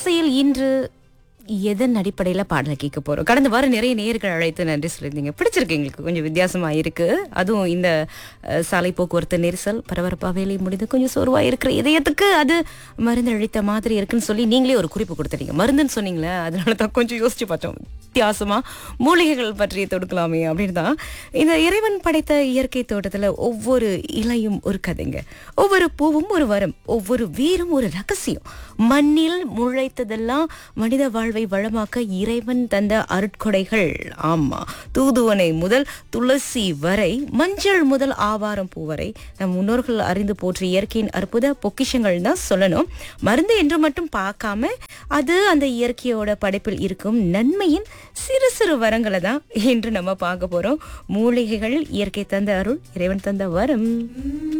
வரிசையில் இன்று எதன் அடிப்படையில பாடலை கேட்க போறோம் கடந்த வாரம் நிறைய நேர்கள் அழைத்து நன்றி சொல்லியிருந்தீங்க பிடிச்சிருக்கு எங்களுக்கு கொஞ்சம் வித்தியாசமா இருக்கு அதுவும் இந்த அஹ், சாலை போக்குவரத்து நெரிசல் பரபரப்பா வேலை முடிந்து கொஞ்சம் சோர்வா இருக்கிற இதயத்துக்கு அது மருந்து அழித்த மாதிரி இருக்குன்னு சொல்லி நீங்களே ஒரு குறிப்பு கொடுத்துட்டீங்க மருந்துன்னு சொன்னீங்களே அதனால தான் கொஞ்சம் யோசிச்சு பார்த்தோம் வித்தியாசமா மூலிகைகள் பற்றி தொடுக்கலாமே அப்படின்னு தான் இந்த இறைவன் படைத்த இயற்கை தோட்டத்துல ஒவ்வொரு இலையும் ஒரு கதைங்க ஒவ்வொரு பூவும் ஒரு வரம் ஒவ்வொரு வேரும் ஒரு ரகசியம் மண்ணில் முளைத்ததெல்லாம் மனித வாழ்வை வளமாக்க இறைவன் தந்த அருட்கொடைகள் ஆமா தூதுவனை முதல் துளசி வரை மஞ்சள் முதல் ஆவாரம் பூ வரை நம் முன்னோர்கள் அறிந்து போற்றிய இயற்கையின் அற்புத பொக்கிஷங்கள் தான் சொல்லணும் மருந்து என்று மட்டும் பார்க்காம அது அந்த இயற்கையோட படைப்பில் இருக்கும் நன்மையின் சிறு சிறு வரங்களை தான் இன்று நம்ம பார்க்க போறோம் மூலிகைகள் இயற்கை தந்த அருள் இறைவன் தந்த வரம்